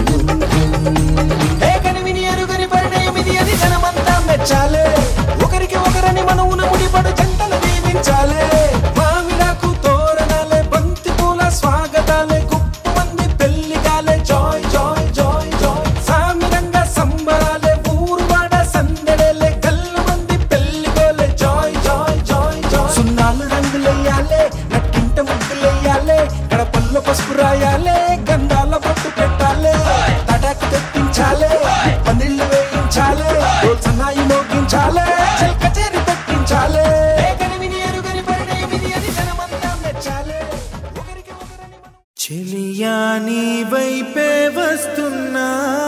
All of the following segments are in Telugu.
ఏ కనివిని ఎరుగని పరిణయం ఇది అని జనమంతా మెచ్చాలే ఒకరికి ఒకరని మనవున ముడిపడు జంటలు దీవించాలే మామిడాకు తోరణాలే బంతి పూల స్వాగతాలే గుప్పు మంది పెళ్లిగాలే జాయ్ జాయ్ జాయ్ జాయ్ సామిరంగా సంబరాలే ఊరు వాడ సందడేలే గల్లు మంది పెళ్లిగోలే జాయ్ జాయ్ జాయ్ జాయ్ సున్నాలు రంగులెయ్యాలే నట్టింట ముగ్గులెయ్యాలే గడపల్లో పసుపు రాయాలే గంధాల పట్టు పెట్టాలే తడాకు తెప్పించాలే పందిళ్ళు వేయించాలే డోల్ సన్నాయి మోగించాలే చెల్ కచేరి పెట్టించాలే ఏ కనివిని ఎరుగని పరిణయం ఇది అని జనమంతా మెచ్చాలే ఒకరికి ఒకరని మనం చెలియా నీ వైపే వస్తున్నా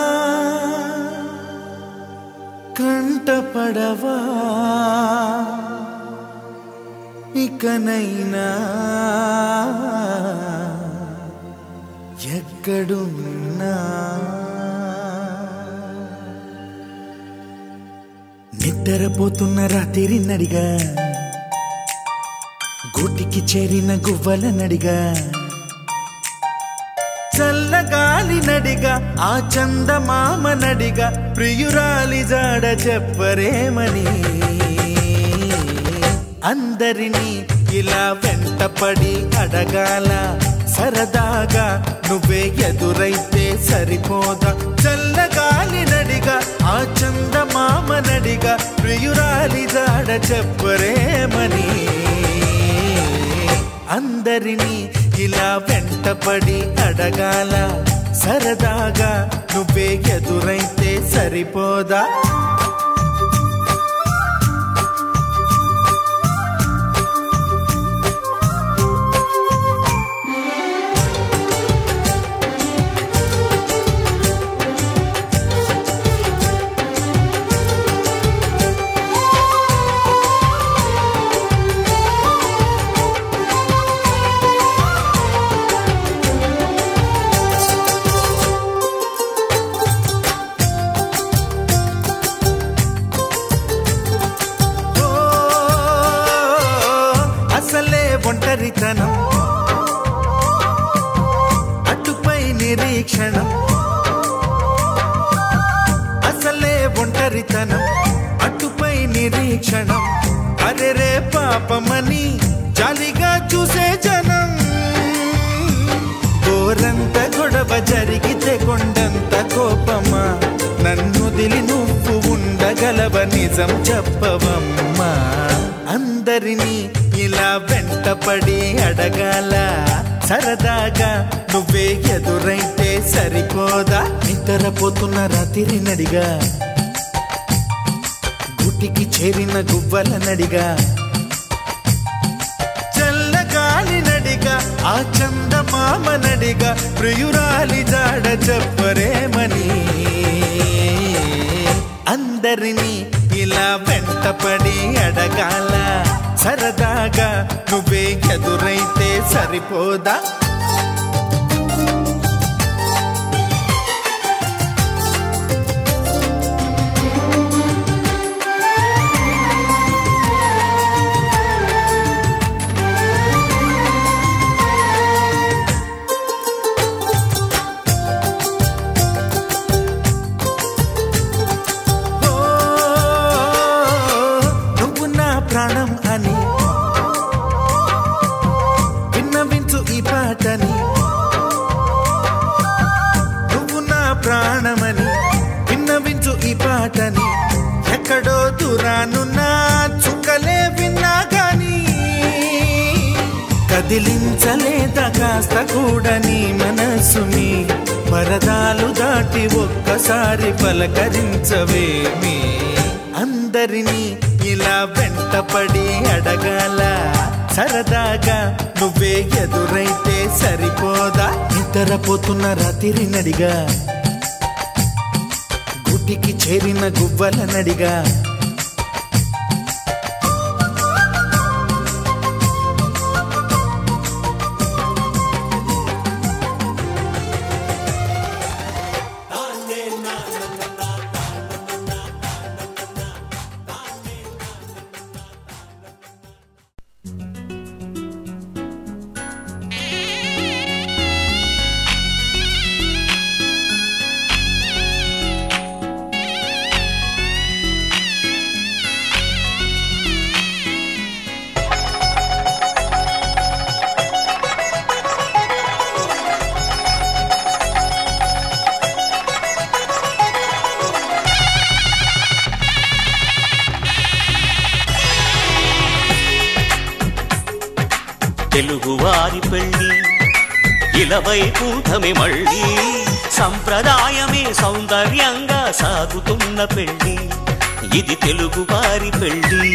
కంటపడవా ఇకనైనా ఎక్కడున్నా నిద్రపోతున్న రాత్రి నడిగా గూటికి చేరిన గువ్వల నడిగా చల్లగాలి నడిగా ఆ చందమామ నడిగా ప్రియురాలి జాడ చెప్పరేమని అందరినీ ఇలా వెంటపడి అడగాల సరదాగా నువ్వే ఎదురైతే సరిపోదా చల్లగాలి నడిగా ఆ చందమామ నడిగా ప్రియురాలి జాడ చెప్పరేమని అందరినీ ఇలా వెంటపడి అడగాల సరదాగా నువ్వే ఎదురైతే సరిపోదా ఓ, అసలే ఒంటరితనం అటుపై నిరీక్షణం అసలే ఒంటరితనం అటుపై నిరీక్షణం అరెరే పాపమని జాలిగా చూసే జనం గోరంత గొడవ జరిగితే కొండంత కోపమా నన్నుదిలి నువ్వు ఉండగలవ నిజం చెప్పవమ్మా అందరినీ ఇలా వెంటపడి అడగాల సరదాగా నువ్వే ఎదురైతే సరిపోదా నిద్రపోతున్న రాత్రి నడిగా గుటికి చేరిన గువ్వల నడిగా చల్లగాలి నడిగా ఆ చందమామ నడిగా ప్రియురాలి జాడ చెప్పరేమని అందరినీ ఇలా వెంటపడి అడగాల సరదాగా నువ్వే ఎదురైతే సరిపోదా ఓ, నువ్వు నా ప్రాణం అని విన్నవించు ఈ పాటని నువ్వు నా ప్రాణమని విన్నవించు ఈ పాటని ఎక్కడో దూరానున్నా చుక్కలే విన్నా గాని కదిలించలేదా కాస్త కూడా నీ మనసుని పరదాలు దాటి ఒక్కసారి పలకరించవేమి అందరినీ ఇలా వెంటపడి అడగాల సరదాగా నువ్వే ఎదురైతే సరిపోదా నిద్రపోతున్న రాత్రి నడిగా గుటికి చేరిన గువ్వల నడిగా తెలుగువారి పెళ్ళి ఇలవై కూటమి మళ్ళీ సంప్రదాయమే సౌందర్యంగా సాగుతున్న పెళ్ళి ఇది తెలుగువారి పెళ్ళి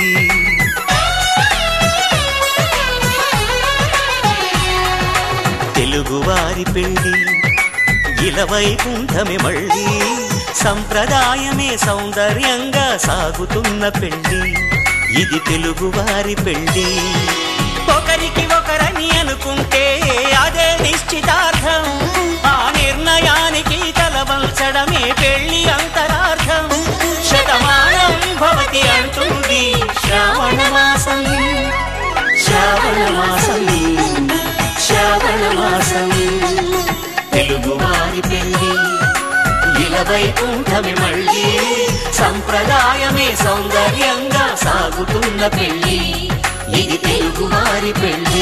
తెలుగువారి పెళ్ళి ఇలవై కుంఠమే మళ్ళీ సంప్రదాయమే సౌందర్యంగా సాగుతున్న పెళ్ళి ఇది తెలుగువారి పెళ్ళి ఒకరికి ఒకరని అనుకుంటే అదే నిశ్చితార్థం ఆ నిర్ణయానికి తలవంచడమే పెళ్లి అంతరార్థం శతమానం భవతి అంటుంది శ్రావణ మాసం శ్రావణ మాసం శ్రావణ మాసం తెలుగువారి పెళ్ళి ఇలవై కుంఠమి మళ్ళీ సంప్రదాయమే సౌందర్యంగా సాగుతున్న పెళ్ళి ఇది తెలుగువారి పెళ్ళి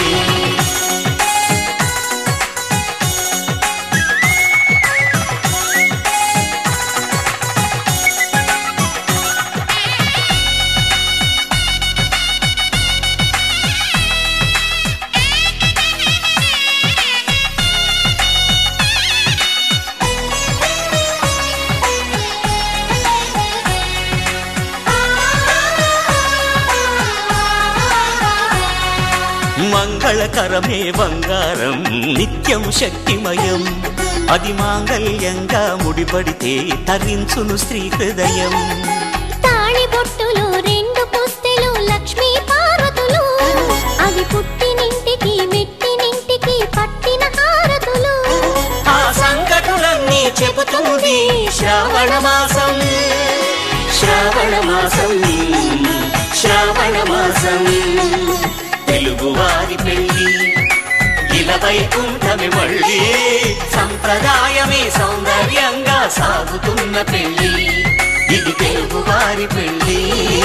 మంగళకరమే బంగారం నిత్యం శక్తిమయం అది మాంగళ్యంగా ముడిపడితే తరించును స్త్రీ హృదయం తాళి బొట్టులు రెండు పుస్తెలు లక్ష్మీ పార్వతులు అవి పుట్టినింటికి మెట్టినింటికి పట్టిన హారతులు ఆ సంకటులన్నీ చెబుతుంది శ్రావణ మాసం శ్రావణ మాసం శ్రావణ మాసం తెలుగువారి పెళ్ళి ఇలవై కుంఠమి మళ్ళీ సంప్రదాయమే సౌందర్యంగా సాగుతున్న పెళ్ళి ఇది తెలుగువారి పెళ్ళి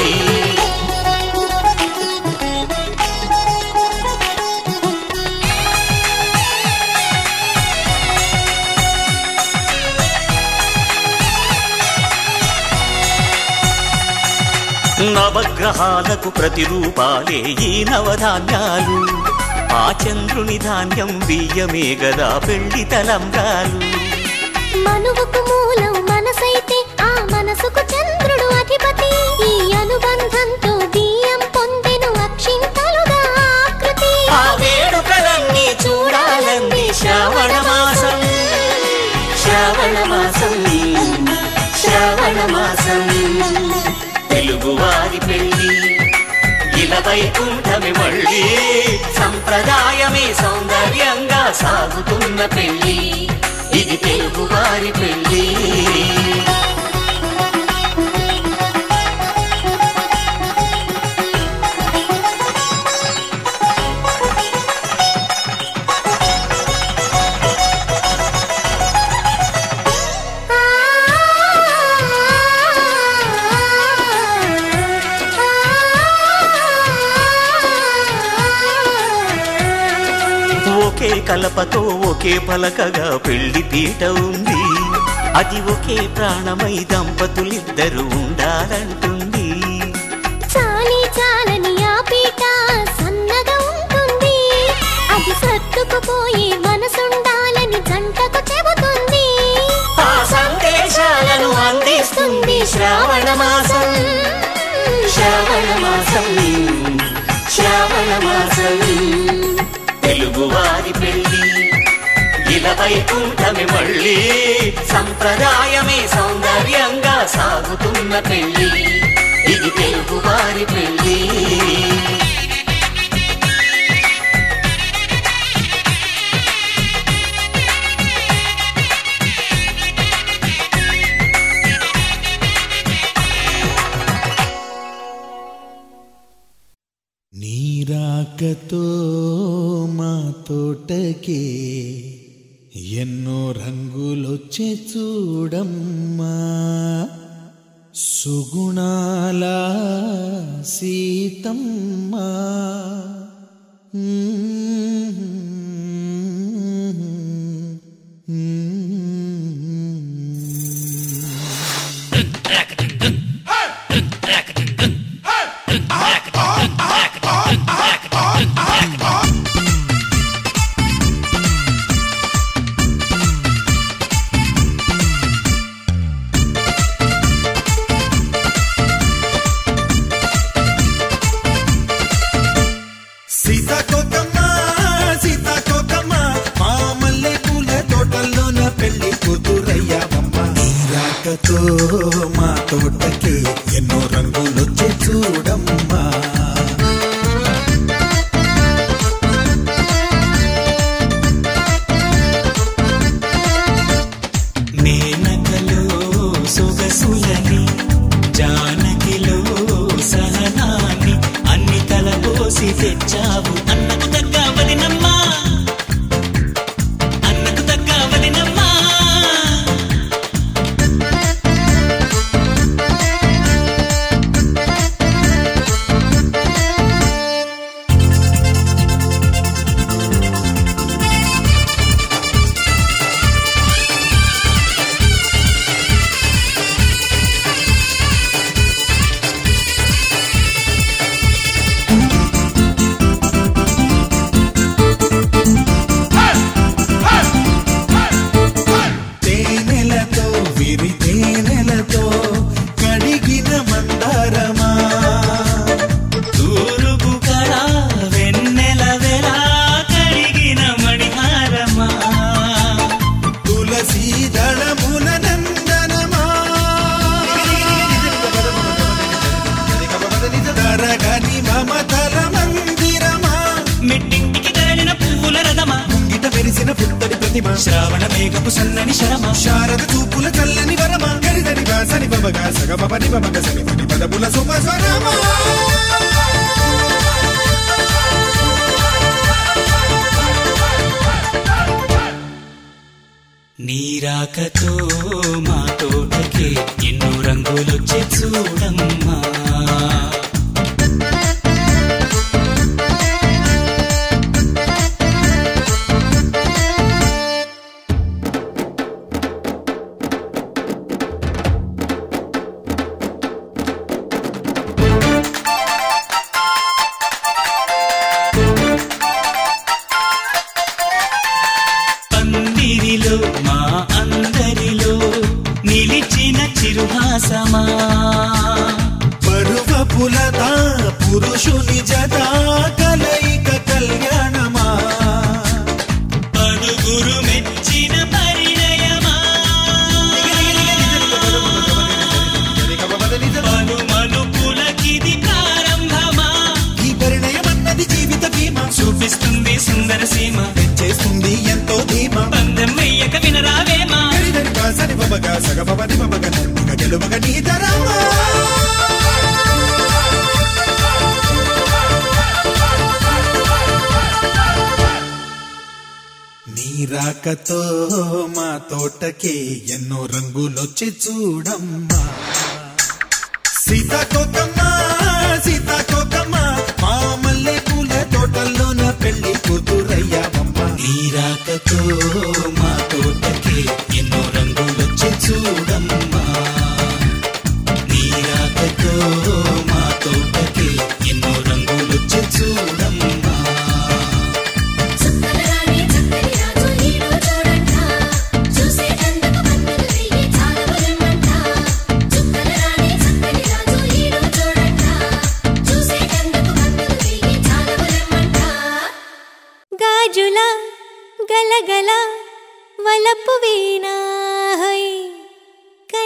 నవగ్రహాలకు ప్రతిరూపాలే ఈ నవధాన్యాలు ఆ చంద్రుని ధాన్యం బియ్యమే గదా పెళ్లి తలంబ్రాలు మనువుకు మూలం మనసైతే ఆ మనసుకు చంద్రుడు అధిపతి ఈ అనుబంధంతో బియ్యం పొందెను అక్షింతలుగా ఆకృతి ఆ వేడుకలన్నీ చూడాలంది శ్రావణ మాసం శ్రావణ మాసం శ్రావణ మాసం తెలుగువారి పెళ్ళి ఇలవై కుంఠమి మళ్ళీ సంప్రదాయమే సౌందర్యంగా సాగుతున్న పెళ్ళి ఇది తెలుగువారి పెళ్ళి ఒకే కలపతో ఒకే పలకగా పెళ్లి పీట ఉంది అది ఒకే ప్రాణమై దంపతులిద్దరు ఉండాలంటుంది చాలి చాలని ఆ పీట సన్నగా ఉంటుంది అది సర్దుకుపోయే మనసుండాలని జంటకు చెబుతుంది ఆ సందేశాలను అందిస్తుంది శ్రావణ మాసం శ్రావణ మాసం శ్రావణ మాసం తెలుగువారి పెళ్ళి ఇలవై కుంఠమి మళ్ళీ సంప్రదాయమే సౌందర్యంగా సాగుతున్న పెళ్ళి ఇది తెలుగువారి పెళ్ళి నీరాకతో మా తోటకే ఎన్నో రంగులొచ్చే చూడమ్మా సుగుణాల సీతమ్మా రాకతో మా తోటకి ఎన్నో రంగులొచ్చే చూడమ్మా మేనకలో సొగసులని జానకిలో సహనాన్ని అన్ని తలపోసి తెచ్చావు అన్నకు తగ్గవదినమ్మా అన్నకు తగ్గవదినమ్మా తేనెలతో విరి తేనెలతో కడిగిన మందారమా తూరుపు కళ వెన్నెల వెలా కడిగిన మణిహారమా తులసీ దళముల నందనమా తరగని మమతల మందిరమా మెట్టింటికి తరలిన పువ్వుల రథమా ముంగిట మెరిసిన పుత్తడి ప్రతిమ శ్రావణ మేఘపు సన్నని శరమా శారద చూపుల చల్లని వరమా గరిదని వాసని బబగా సగ పని బమగ సని పని పదముల సుమ స్వరమా నీరాకతో మా తోటకి ఎన్నో రంగులొచ్చి చూడమ్మా పందిరిలో మా అందరిలో నిలిచిన చిరుహాసమా పరువ పులదా పురుషుని జదా కలయిక కళ్యాణమా పలుగురు మెచ్చిన పరిణయమా పలు మలుపులకిది ప్రారంభమా ఈ పరిణయమన్నది జీవిత బీమా చూపిస్తుంది సుందర సీమ చేస్తుంది ఎంతో ధీమా పందెం వెయ్యక వినరావేమా గరిదని వాసని బబగా సగ పని బమగ నన్నిగ గెలువగ నీతరమా నీ రాకతో మా తోటకి ఎన్నో రంగులొచ్చి చూడమ్మా సీతాకోకమ్మ సీతాకోకమ్మ మా మల్లె పూల తోటల్లోన పెళ్లి కూతురయ్యావమ్మ నీరాకతో మా తోటకి ఎన్నో రంగులొచ్చి చూడమ్మా నీరాకతో మా తోటకి ఎన్నో రంగులొచ్చి చూడమ్మా చుక్కలరాని చక్కని రాజు ఈడు చూడంట చూసేటందుకు కన్నులు వెయ్యి చాలవలెమ్మంట చుక్కలరాని చక్కని రాజు ఈడు చూడంట చూసేటందుకు కన్నులు వెయ్యి చాలవలెమ్మంట గాజుల గలగల వలపు వీణా హై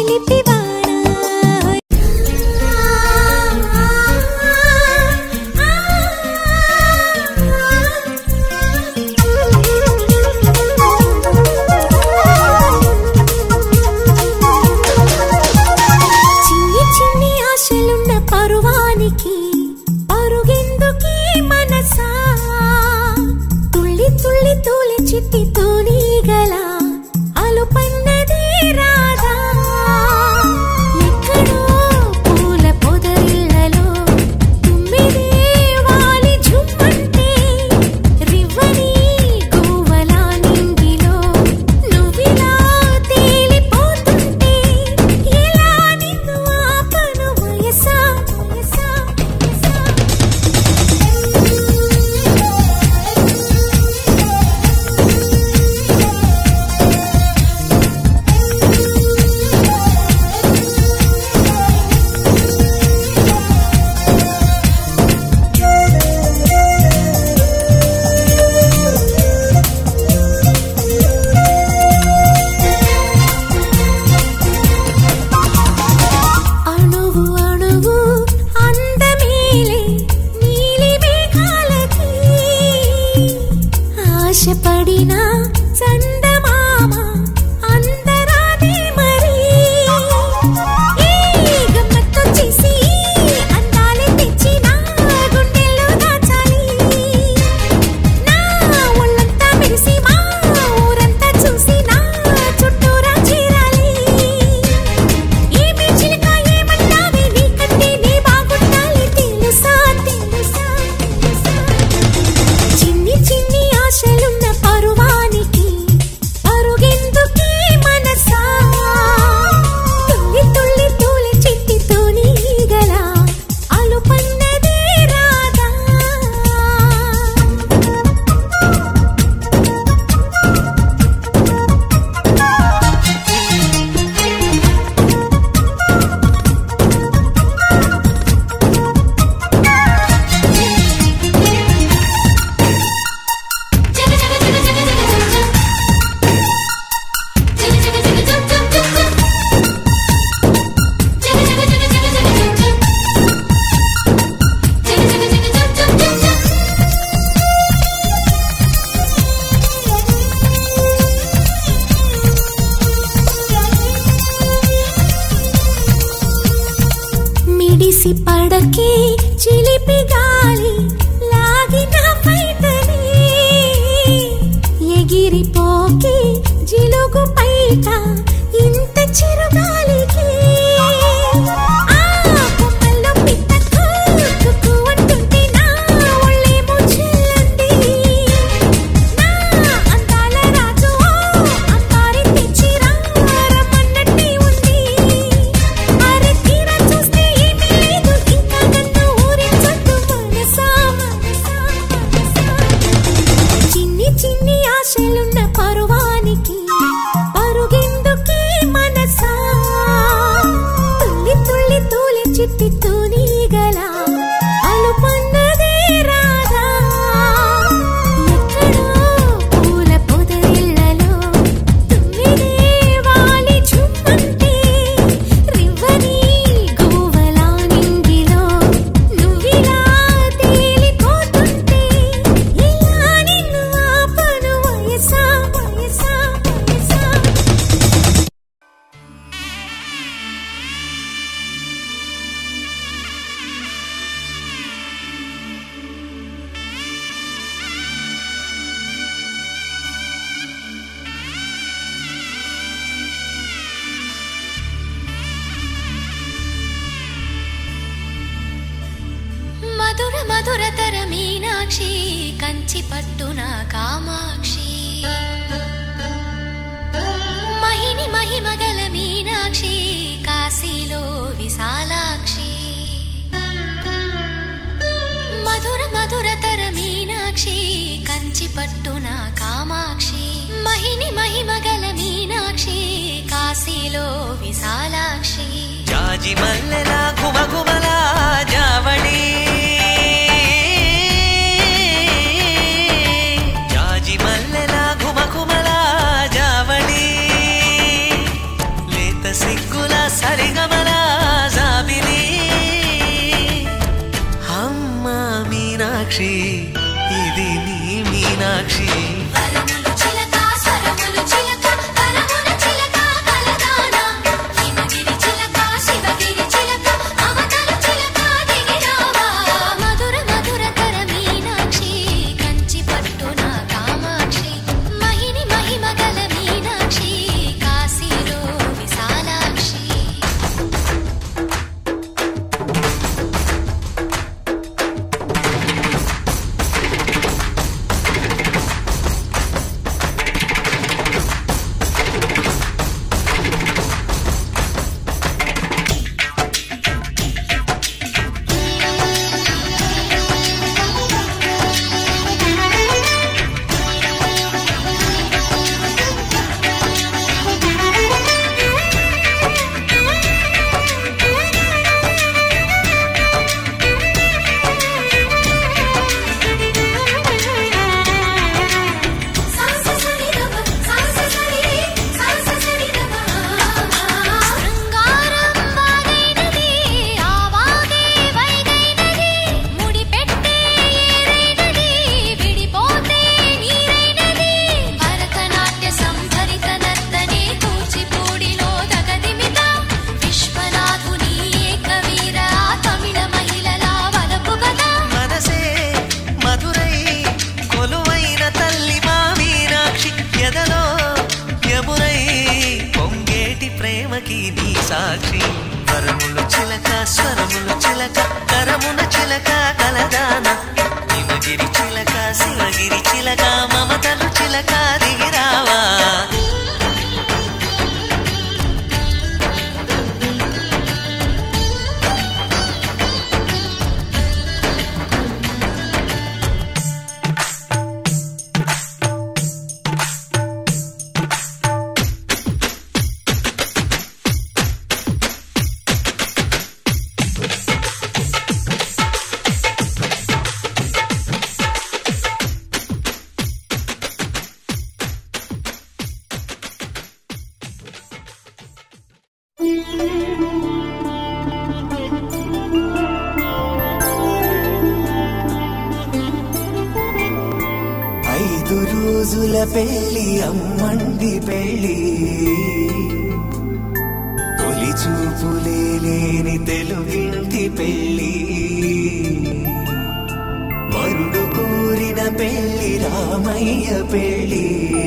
చిలిపివానా చిన్ని చిన్ని ఆశలున్న పరువానికి పరుగెందుకీ మనసా తుళ్ళి తుళ్ళి తూలి చిట్టి తూనీగల అలుపన్నది రాదా ఎక్కడో పూల పొదరిళ్ళలో తుమ్మిదే వాలి ఝుమ్మంటే రివ్వని గువ్వలా నింగిలో నువ్విలా తేలిపోతుంటే ఎలా నిన్ను ఆపను వయసా వయసా వయసా అణువు అణువు అందమేలే నీలి మేఘాలకి ఆశపడిన చందమామ అందరాదే మరి ఈ గమ్మత్తు చేసి అందాలే తెచ్చి నా గుండెల్లో దాచాలి నా ఒళ్ళంతా మెరిసి మా ఊరంతా చూసి నా చుట్టూరా చేరాలి ఏమి చిలక ఏమన్నావే నీ కంటే నీ బాగుండాలి తెలుసా తెలుసా తెలుసా చిన్ని చిన్ని ఆశలున్న పరువానికి పరుగెందుకీ మనసా తుల్లి తుల్లి తూలి చిట్టి తూనీగల అలుపన్నదే రాదా మిడిసి పడకే చిలిపి గాలి లాగిన పైటనే ఎగిరిపోకే జిలుగు పైట ఇంత చిరుగాలికి ఆ కొమ్మల్లో పిట్ట కుక్కు అంటుంటే నా ఒళ్ళేమో చెల్లండి నా అందాల రాజు అంతారి తెచ్చి రమ్మన్నట్టే ఉంది అరే తీరా చూస్తే ఏమీ లేదు ఇంకా నన్ను ఊరించొద్దు మనసా మనసా మనసా చిన్ని చిన్ని ఆశలున్న పరువానికి పరుగెందుకీ మనసా తుల్లి తుల్లి తూలి చిట్టి తూనీగల అలుపన్నదే రాదా ఎక్కడో పూల పొదరిళ్ళలో తుమ్మిదే వాలి ఝుమ్మంటే రివ్వని గువ్వలా నింగిలో నువ్విలా తేలిపోతుంటే ఇలా నిన్ను ఆపను వయసా వయసా వయసా మధుర మధురతర మీనాక్షి కంచి పట్టున కామాక్షి మహిని మహిమగల మీనాక్షి కాశీలో విశాలాక్షి మధుర మధురతర మీనాక్షి కంచి పట్టున కామాక్షి మహిని మహిమగల మీనాక్షి కాశీలో విశాలాక్షి జాజి మల్లెలా గుమగుమలా జావళి జాజి మల్లెలా గుమగుమలా జావళి లేత సిగ్గులా సరిగమల జాబిలి అమ్మ మీనాక్షి ఇది నీ మీనాక్షి వరములు చిలక స్వరములు చిలక కరమున చిలక కలదానా హిమగిరి చిలక శివగిరి చిలక అవతల చిలక దిగిరావా మధుర మధుర తర మీనాక్షి కంచి పట్టున కామాక్షి మహిని మహిమగల మీనాక్షి కాశీలో విశాలాక్షి శృంగారం వాదైనది ఆవాగే వైదైనది ముడిపెట్టే ఏరైనది విడిపోతే నీరైనది భరతనాట్య సంభరిత నర్తనే కూచిపూడిలో దగదిమిత విశ్వనాథుని ఏకవీర తమిళ మహిళల వలపు కదా మనసే మధురై కొలువైన తల్లి మా మీనాక్షి ఎదలో యమునై పొంగేటి ప్రేమకి నీ సాక్షి వరములు చిలక స్వరములు చిలక కరమున చిలక కలదాన హిమగిరి చిలక శివగిరి చిలక మమతలు చిలక దిగిరావా ఐదు రోజుల పెళ్లి అమ్మండి పెళ్లి తొలి చూపులే లేని తెలుగింటి పెళ్లి వరుడు కోరిన పెళ్లి రామయ్య పెళ్లి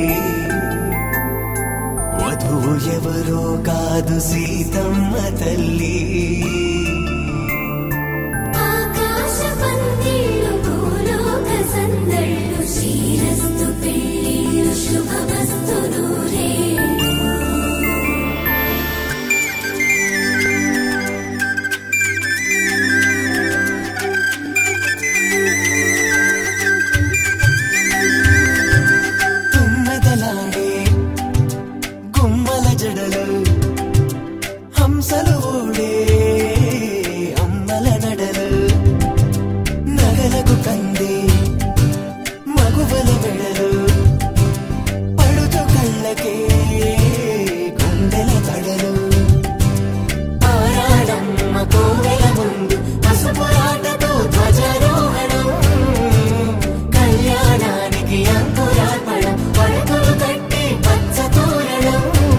వధువు ఎవరో కాదు సీతమ్మ తల్లి ఆకాశ పందిళ్ళు భూలోక సందళ్ళు శ్రీరస్తు పెళ్ళిళ్ళు శుభమస్తు నూరే తుమ్మెదలాడే గుమ్మల జడలు హంసలు ఓడే అమ్మల నడలు నగలకు కంది మగువల మెడలు పడుచు కళ్ళకే గుండెల తడలు ఆరాడమ్మ కోవెల ముందు పసుపు రాటతో ధ్వజారోహణం కళ్యాణానికి అంకురార్పణం పడకలు కట్టి పచ్చ తోరణం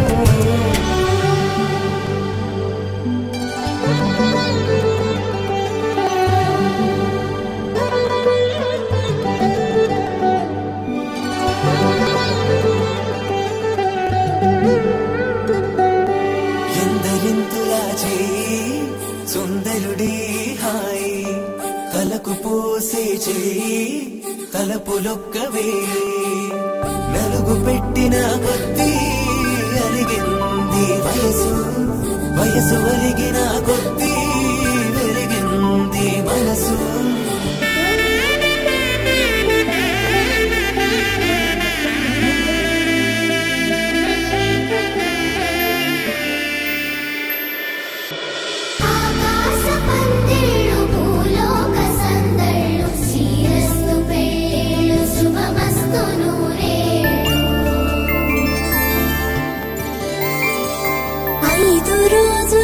ఎందరింతులా చేయి సుందరుడి హాయి తలకు పోసే చేయి తలపులొక్కవే నలుగు పెట్టిన కొద్దీ అరిగింది వయసు వయసు ఒలిగిన కొద్దీ వెలిగింది మనసు ఆకాశ పందిళ్ళు భూలోక సందళ్ళు శ్రీరస్తు పెళ్ళిళ్ళు శుభమస్తు నూరే ఐదు రోజుల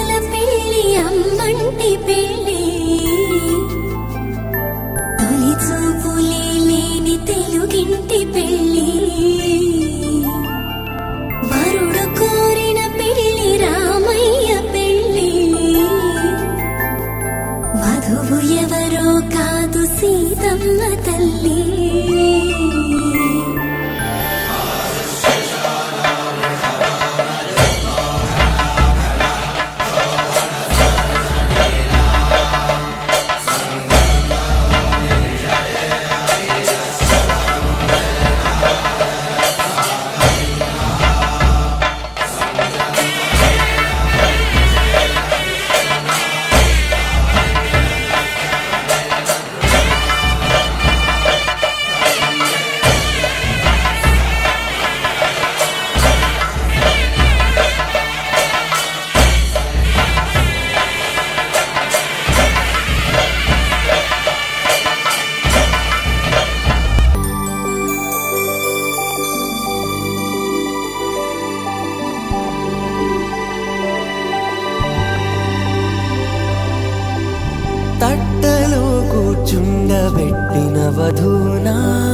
చుండబెట్టిన వధూనా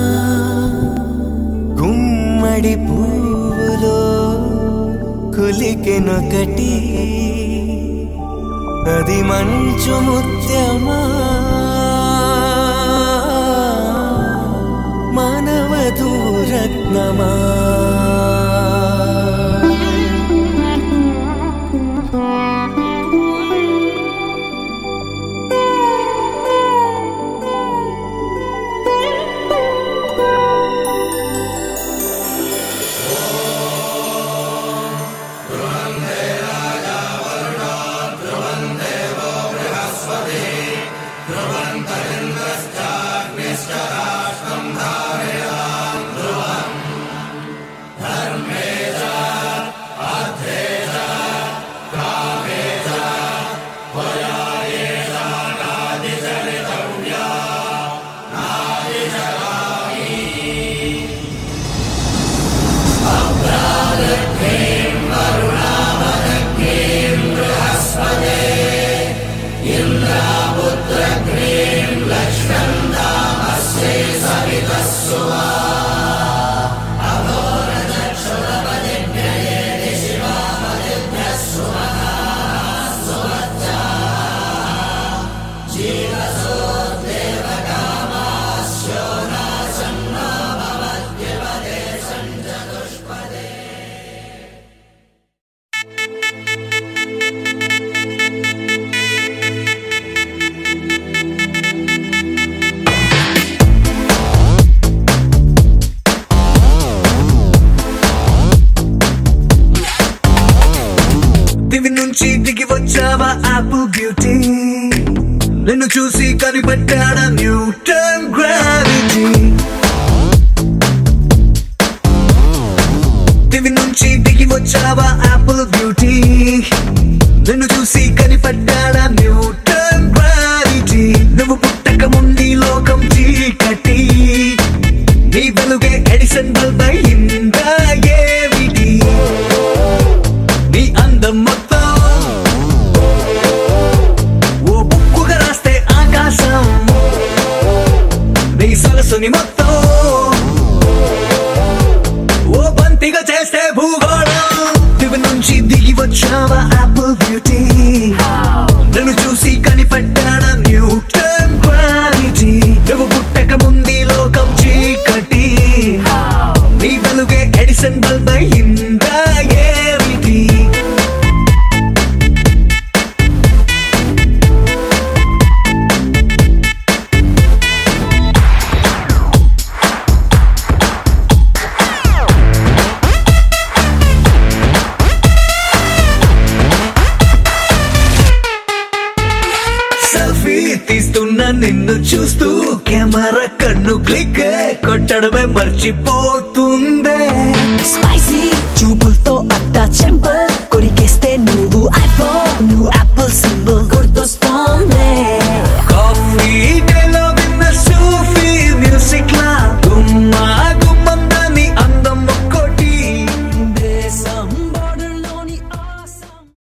గుమ్మడి పువ్వులో కులికెనొకటి అది మంచు ముత్యమా మానవధూరత్నమా దివి నుంచి దిగి వచ్చావా ఆపిల్ బ్యూటీ నిన్ను చూసి కనిపెట్టాడా న్యూటన్ గ్రావిటీ దివి నుంచి దిగి వచ్చావా ఆపిల్ బ్యూటీ నిన్ను చూసి కనిపెట్టాడా న్యూటన్ గ్రావిటీ నువ్వు పుట్టక ముందు లోకం చీకటి నీ వెలుగే ఎడిసన్ బల్బ్ అయిందా ఏమిటి నీ అందం మొత్తం ఓ బుక్కుగా రాస్తే ఆకాశం నీ సరస్సుని మొత్తం ఓ బంతిగా చేస్తే భూగోళం దివి నుంచి దిగి వచ్చావా ఆపిల్ బ్యూటీ నన్ను చూసి కనిపెట్టాడా న్యూటన్ క్వాలిటీ నువ్వు పుట్టక ముందు లోకం చీకటి నీ వెలుగే ఎడిసన్ బల్బ్ అయిందా ఏమిటి సెల్ఫీ తీస్తున్న నిన్ను చూస్తూ కెమెరా కన్ను క్లిక్ కొట్టడమే మర్చిపోతుందే స్పైసీ చూపులతో అట్టా చెంపల్ కొరికేస్తే నువ్వు ఐఫోన్ నువ్వు యాపిల్ సింబల్ గుర్తొస్తోంది కాఫీ డేలో విన్న సూఫీ మ్యూజిక్ లా గుమ్మా గుమ్మం దాని అందం ఒక్కోటి దేశం బోర్డర్లోని ఆసం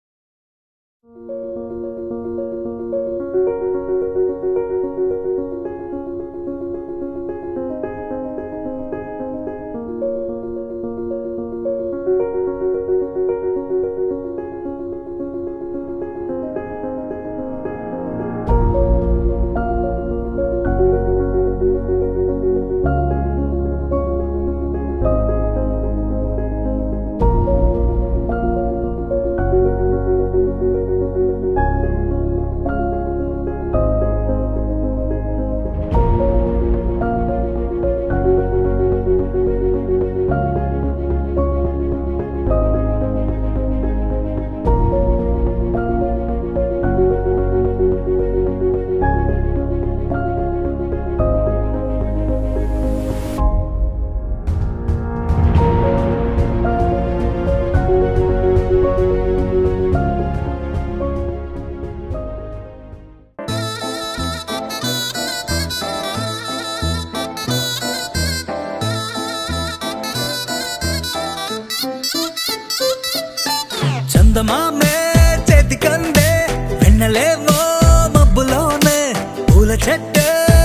చందమామే చేతి కందే వెన్నలేవో మబ్బులోనే పూల చెట్టు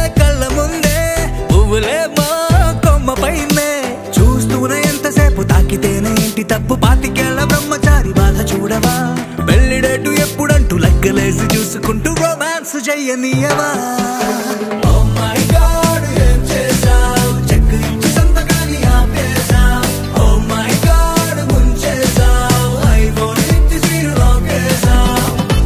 లెక్కలేసి చూసుకుంటూ రొమాన్స్ చెయ్యనీయవా Oh my God, ఏం చేశావ్? చెక్ ఇచ్చి సంతకాన్ని ఆపేశావ్. Oh my God, ముంచేశావ్. iPhone ఇచ్చి screen lock చేశావ్.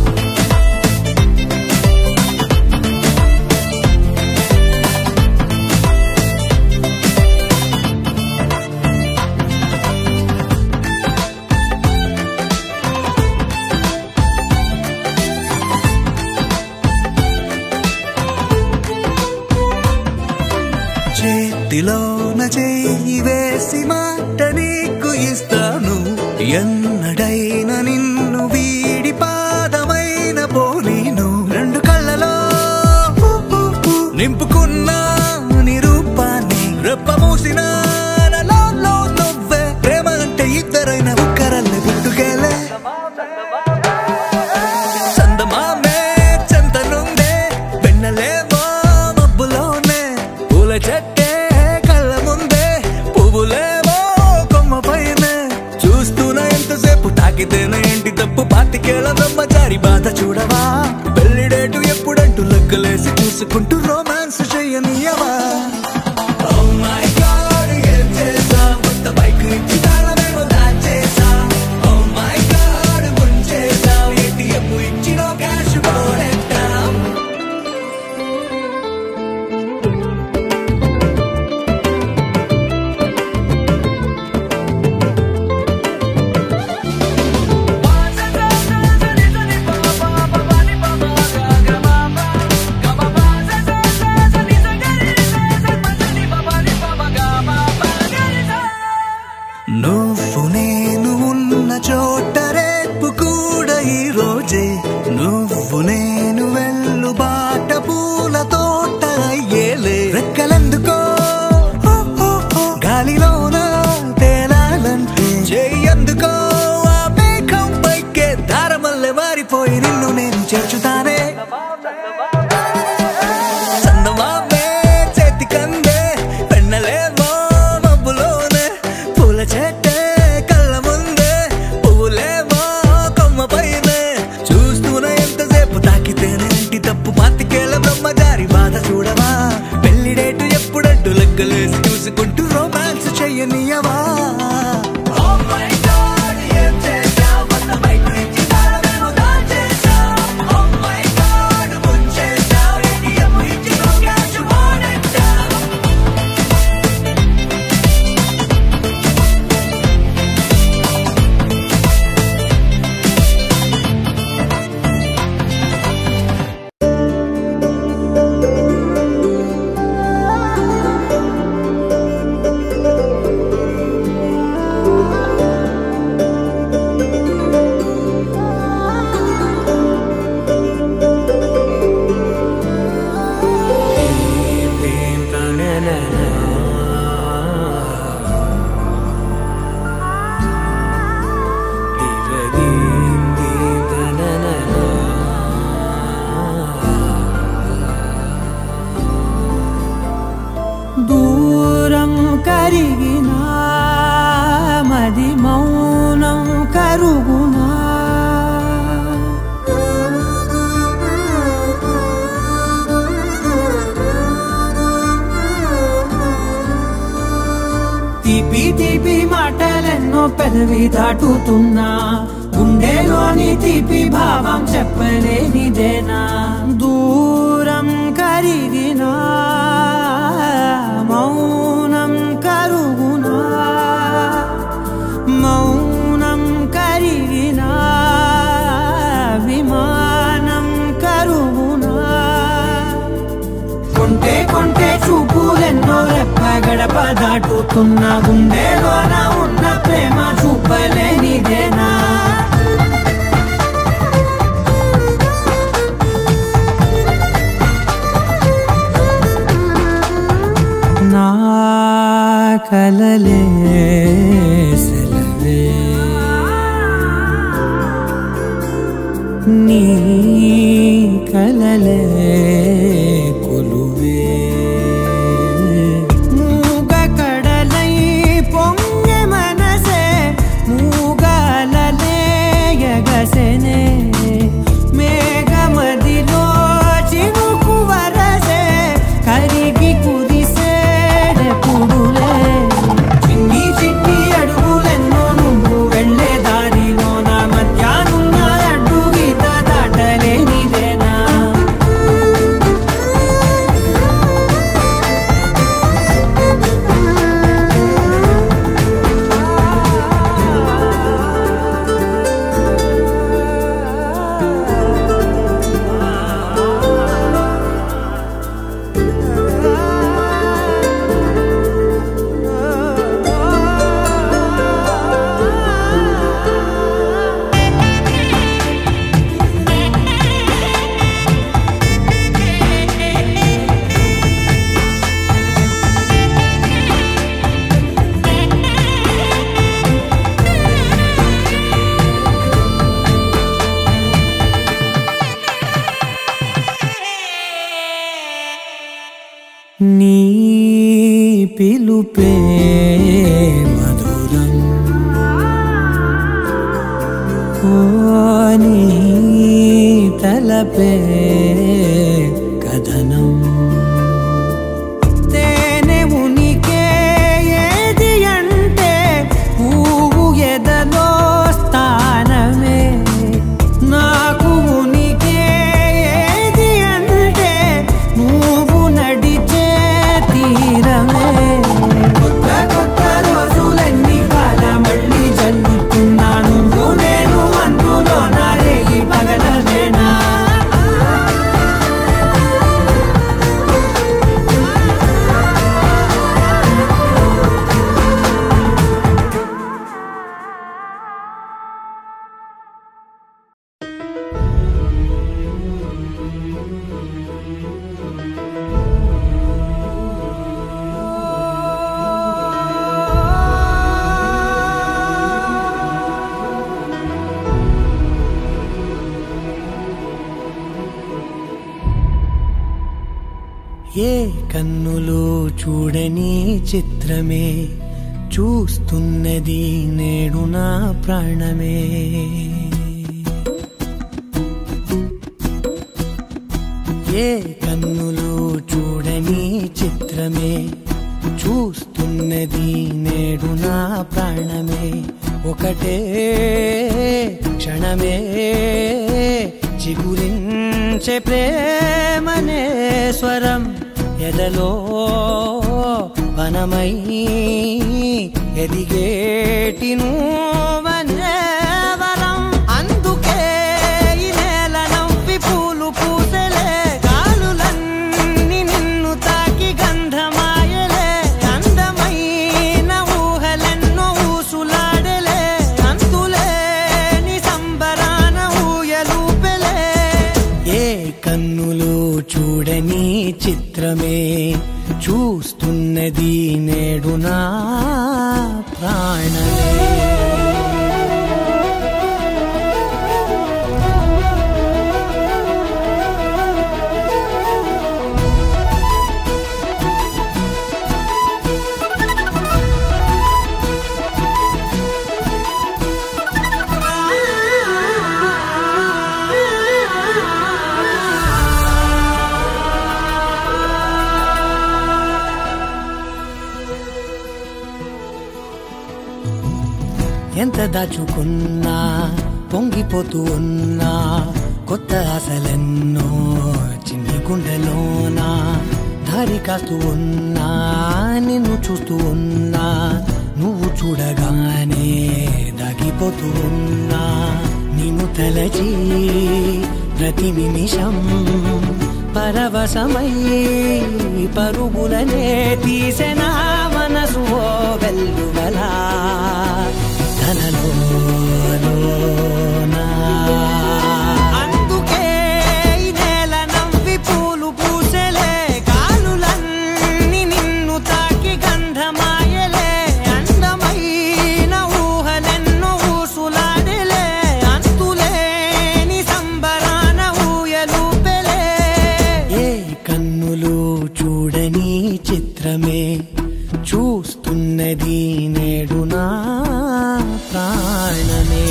చేతిలోన చేయి వేసి మాట నీకు ఇస్తాను ఎన్నడైనా నిన్ను వీడి పాదమైన పోనీను రెండు కళ్ళలో ఊ, ఊ, ఊ, నింపుకున్న నీ రూపాన్ని రెప్ప మూసిన నాలో నువ్వే ప్రేమ అంటే ఇద్దరైన ఒక్కరల్ని పుట్టుకెళ్ళే చందమామే చందనుందే వెన్నలేమో మబ్బులోనే పూల చెట్టే కళ్ళ ముందే పువ్వులేమో కొమ్మ పైనే చూస్తూనే ఎంతసేపు తాకితేనే ఏంటి తప్పు పాతికేళ్ల బ్రహ్మచారి బాధ చూడవా పెళ్లిడేటు ఎప్పుడంటూ లెక్కలేసి చూసుకుంటూ రొమాన్స్ చెయ్యనీయవా Oh my God, ఏం చేశావ్? కొత్త బైక్ ఇచ్చి తాళమేమో దాచేశావ్. Oh my God, ముంచేశావ్. ATM ఇచ్చినో cash పోగొట్టావ్. నువ్వు నేను ఉన్న చోట రేపు కూడా ఈ రోజే నువ్వు నేను వెళ్ళు బాట పూల తోట అయ్యేలే రెక్కలెందుకో ఓ, ఓ, ఓ, గాలిలోన తేలాలంటే చెయ్యందుకో ఆ మేఘం పైకే దారమల్లె మారిపోయి నిన్ను నేను చేర్చుతానే చందమామే చేతి కందే పెన్నలేమో మబ్బులోనే పూల చెట్టే కళ్ళ ముందే పువ్వులేమో కొమ్మ పైనే చూస్తూనే ఎంతసేపు తాకితేనే ఇంటి తప్పు పాతికేళ్ళ బ్రహ్మచారి బాధ చూడవా పెళ్లిడేటు ఎప్పుడంటూ లెక్కలేసి చూసుకుంటూ రొమాన్స్ చెయ్యనీయవా Oh my God, ఏం చేశావ్? కొత్త బైక్ ఇచ్చి తాళమేమో దాచేశావ్. Oh my God, ముంచేశావ్. ATM ఇచ్చి no cash పోగొట్టావ్. దూరం కరిగినా మది మౌనం కరుగునా తీపి తీపి మాటలెన్నో పెదవి దాటుతున్నా గుండెలోని తీపి భావం చెప్పలేనిదేనా దూరం కరిగినా మౌనం కరుగునా మౌనం కరిగినా విమానం కరుగునా కొంటే కొంటే చూపులెన్నో రెప్ప గడప దాటుతున్న గుండెలోన ఉన్న ప్రేమ చూపలేనిదేనా నా కలలే సెలవే నీ కలలే కొలువే మూగ కడలై పొంగె మనసే మూగాలలే ఎగసెనే మేఘాలల్లే పిలుపే మధురం ఓ నీ తలపే కథనం తేనె ఉనికే ఏది అంటే పువ్వు ఎదలో స్థానమే నాకు ఉనికే ఏది అంటే నువ్వు నడిచే తీరమే కొత్త కొత్త రోజులన్నీ కాల మళ్ళీ జల్లుతున్నా నువ్వు నేను అందులో నా రేగి పగలవేనా ఏ కన్నులు చూడని చిత్రమే చూస్తున్నది నేడు నా ప్రాణమే ఏ కన్నులు చూడని చిత్రమే చూస్తున్నది నేడు నా ప్రాణమే ఒకటే క్షణమే చిగురించే ప్రేమనే స్వరం ఎదలో వనమై ఎదిగేటి నువ్వనే వరం అందుకే ఈ నేల నవ్వి పూలు పూసెలే గాలులన్నీ నిన్ను తాకి గంధమాయలే అందమైన ఊహలెన్నో ఊసులాడలే అంతులేని సంబరాన ఊయలూపెలే ఏ కన్నులు చూడని చిత్రమే చూస్తున్నది నేడు నా ప్రాణమే ఎంత దాచుకున్నా పొంగిపోతూ ఉన్నా కొత్త ఆశలెన్నో చిన్ని గుండెలోనా దారి కాస్తూ ఉన్నా నిన్ను చూస్తూ ఉన్నా నువ్వు చూడగానే దాగిపోతూ ఉన్నా నిన్ను తలచి ప్రతి నిమిషం పరవశమై పరుగులనే తీసెనా మనసు ఓ వెల్లువలా తనలోనా అందుకే ఈ నేల నవ్వి పూలు పూసెలే కాలులన్నీ నిన్ను తాకి గంధమాయలే అందమైన ఊహలెన్నో ఊసులాడలే అంతులేని సంబరాన ఊయలూపెలే ఏ కన్నులు చూడని చిత్రమే చూస్తున్నది నేడు నా ప్రాణమే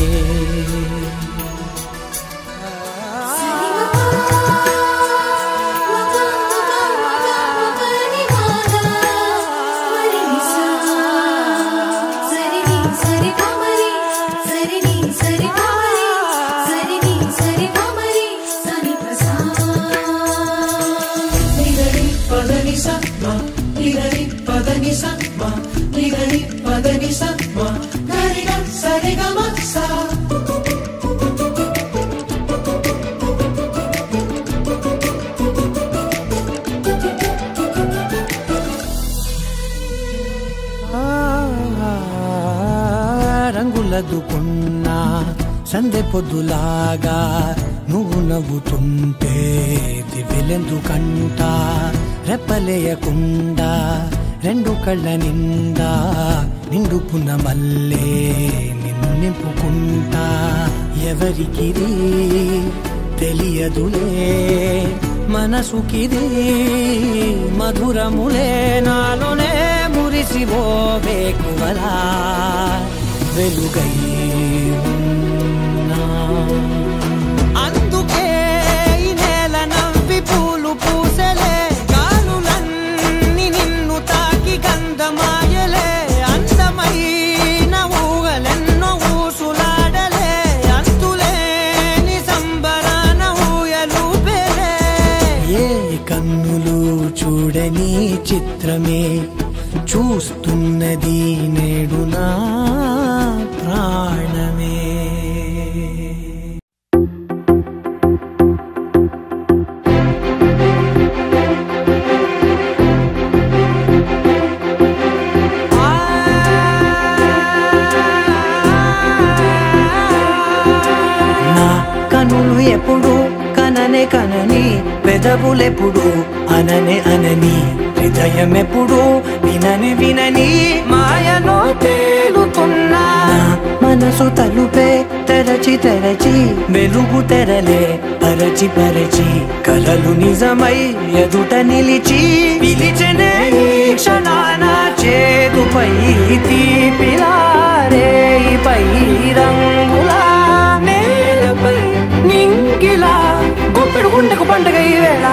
రంగులదుకున్నా సందె పొద్దులాగా నువ్వు నవ్వుతుంటే దివ్యలెందుకంట రెప్పలేయకుండా రెండు కళ్ళ నిండా నిండుకున్న మల్లే నిన్ను నింపుకుంటా ఎవరికిది తెలియదులే మనసుకిది మధురములే నాలోనే కురిసివో వేకువలా వెలుగై ఉన్నా. అందుకే ఈ నేల నవ్వి పూలు పూసలే గాలులన్నీ నిన్ను తాకి గంధమాయలే అందమైన ఊగలెన్నో ఊసులాడలే అంతులేని సంబరాన ఊయలూపెలే ఏ కన్నులు చూడని చిత్రమే చూస్తున్నది నేడు నా ప్రాణమే నా కనులు ఎప్పుడు కననే కనని పెదవులెప్పుడు అననే అనని హృదయం ఎప్పుడు వినని వినని మాయలో తేలుతున్నా నా మనసు తలుపే తెరచి తెరచి వెలుగు తెరలే పరచి పరచి కలలు నిజమై ఎదుట నిలిచి పిలిచనే ఈ క్షణాన చేతుపై తీపిలారే పై రంగులా నేలపై నింగిలా గుప్పెడు గుండెకు పండుగ ఈ వేళ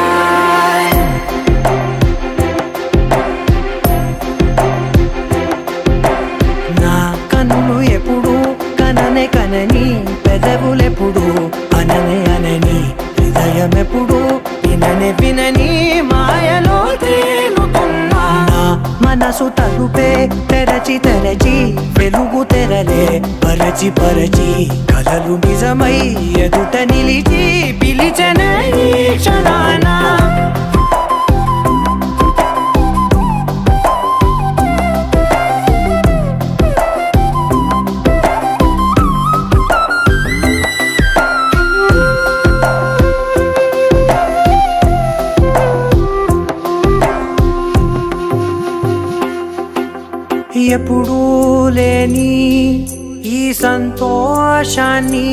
నా కన్నులు ఎప్పుడు కననే కనని పెదవులెప్పుడు అననే అనని హృదయం ఎప్పుడు విననే వినని మాయలో తేలుతున్నా నా మనసు తలుపే తెరచి తెరచి వెలుగు తెరలే పరచి పరచి కలలు నిజమై ఎదుట నిలిచి పిలిచనే ఈ క్షణాన ఎప్పుడూ లేని ఈ సంతోషాన్ని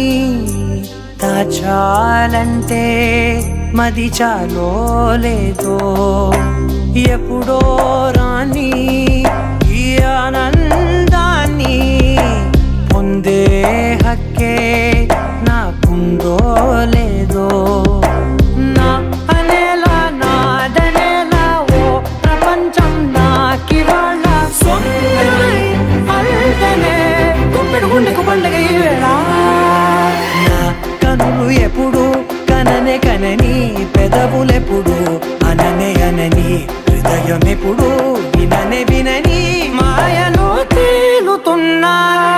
దాచాలంటే మది చాలో లేదో ఎప్పుడో రాని ఈ ఆనందాన్ని పొందే హక్కే నాకుందో లేదో నా అనేలా నాదనేలా ఓ ప్రపంచం నాకివాళ్ళ సొంతమై అల్దనే గుప్పెడు గుండెకు పండగ ఈ వేళ నా కనులు ఎప్పుడు కననే కనని పెదవులెప్పుడు అననే అనని హృదయం ఎప్పుడు విననే వినని మాయలో తేలుతున్నా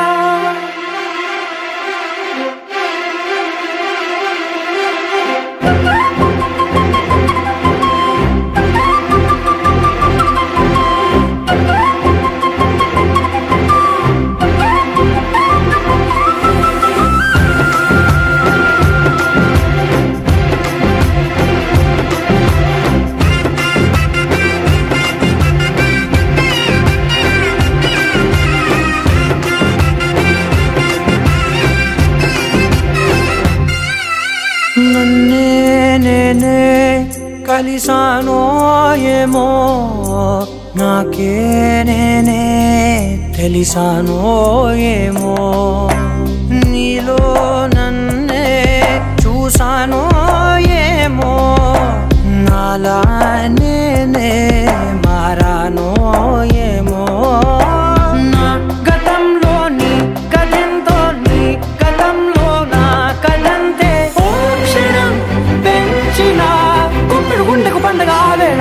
నన్నే నేనే కలిసానో ఏమో నాకే నేనే తెలిసానో ఏమో నీలో నన్నే చూసానో ఏమో నాలా నేనే మారానో ఏమో నా గతంలోని కథంతో నీ గతంలో నా కథంతే ఓ క్షణం పెంచిన గుప్పెడు గుండెకు పండగ వేళ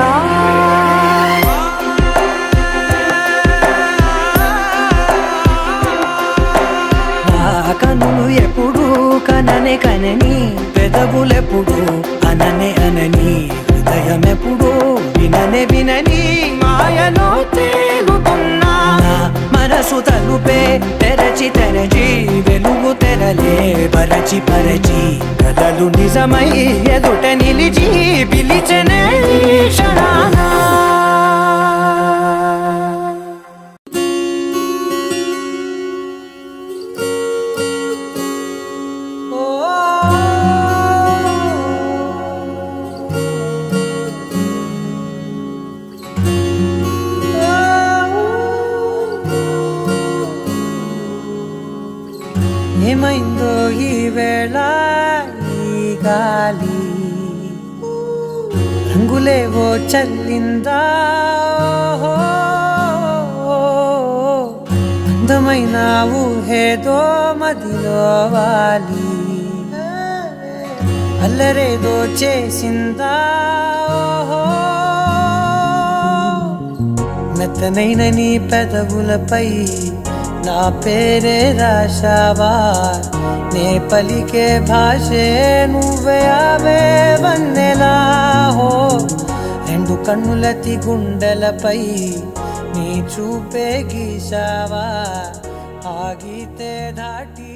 నా కనులు ఎప్పుడు కననే కనని పెదవులెప్పుడు అననే అనని హృదయం ఎప్పుడు విననే వినని మాయలో తేలుతున్నా నా మనసు తలుపే తెరచి తెరచి వెలుగు తెరలే పరచి పరచి కలలు నిజమై ఎదుట నిలిచి పిలిచనే ఈ క్షణాన ఓ రంగులేవో చల్లిందా ఓహో. అందమైన ఊహేదో మదిలో వాలి అల్లరేదో చేసిందా ఓహో. మెత్తనైన నీ పెదవులపై నా పేరే రాశావా నే పలికే భాషే నువ్వే అవే వన్నెలా హో రెండు కన్నులతి గుండెలపై నీ చూపే గీశావా ఆగితే దాటి